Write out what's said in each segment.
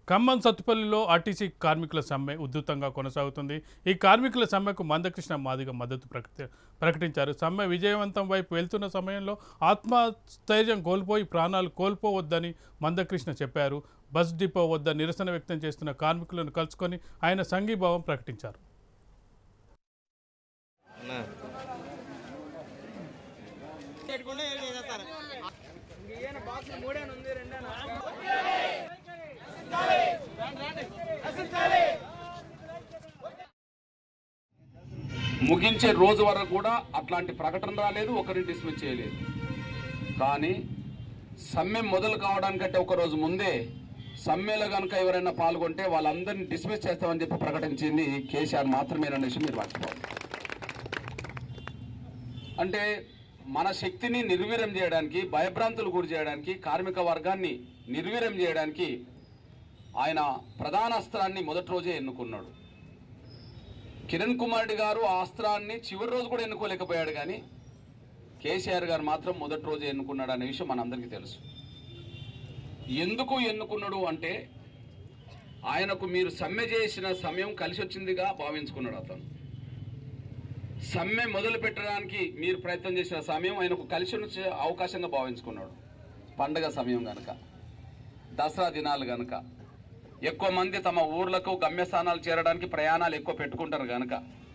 Khammam సత్తుపల్లిలో RTC కార్మికుల సమ్మె ఉధృతంగా కొనసాగుతుంది ఈ కార్మికుల సమ్మెకు మందకృష్ణ మాదిగ మద్దతు ప్రకటి ప్రకటించారు సమ్మె విజయవంతం వైపు వెళ్తున్న సమయంలో ఆత్మస్థైర్యం కోల్పోయి ప్రాణాలు కోల్పోవద్దని మందకృష్ణ చెప్పారు బస్ డిపో వద్ద నిరసన వ్యక్తం చేస్తున్న కార్మికులను కలుసుకొని ఆయన సంఘీభావం ప్రకటించారు ముగించే రోజు వరకు కూడా అట్లాంటి ప్రకటన రాలేదు ఒకరిని డిస్మిస్ చేయలేదు కానీ సమ్మె మొదలు కావడానికంటే ఒక రోజు ముందే సమ్మెలో కనుక ఎవరైనా పాల్గొంటే వాళ్ళందరినీ డిస్మిస్ చేస్తామని చెప్పి ప్రకటించింది కేసీఆర్ మాత్రమేనన్న విషయం మీరు మర్చిపోవాలి అంటే మన శక్తిని నిర్వీర్యం చేయడానికి భయభ్రాంతులు గురి చేయడానికి కార్మిక వర్గాన్ని నిర్వీర్యం చేయడానికి ఆయన ప్రధాన అస్త్రాన్ని మొదటి రోజే ఎన్నుకున్నాడు కిరణ్ కుమార్ రెడ్డి గారు ఆ అస్త్రాన్ని చివరి రోజు కూడా ఎన్నుకోలేకపోయాడు కానీ కేసీఆర్ గారు మాత్రం మొదటి రోజు ఎన్నుకున్నాడు అనే విషయం మనందరికీ తెలుసు ఎందుకు ఎన్నుకున్నాడు అంటే ఆయనకు మీరు సమ్మె చేసిన సమయం కలిసి వచ్చిందిగా భావించుకున్నాడు అతను సమ్మె మొదలు పెట్టడానికి మీరు ప్రయత్నం చేసిన సమయం ఆయనకు కలిసి వచ్చే అవకాశంగా భావించుకున్నాడు పండగ సమయం కనుక దసరా దినాలు కనుక ఎక్కువ మంది తమ ఊర్లకు గమ్యస్థానాలు చేరడానికి ప్రయాణాలు ఎక్కువ పెట్టుకుంటారు కనుక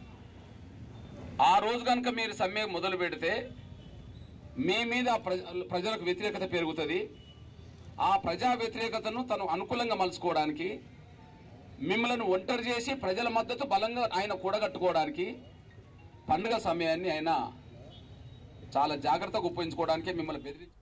ఆ రోజు కనుక మీరు సమ్మె మొదలు పెడితే మీ మీద ప్రజ- ప్రజలకు వ్యతిరేకత పెరుగుతుంది ఆ ప్రజా వ్యతిరేకతను తను అనుకూలంగా మలుచుకోవడానికి మిమ్మల్ని ఒంటరి చేసి ప్రజల మద్దతు బలంగా ఆయన కూడగట్టుకోవడానికి పండుగ సమయాన్ని ఆయన చాలా జాగ్రత్తగా ఉపయోగించుకోవడానికి మిమ్మల్ని బెదిరించి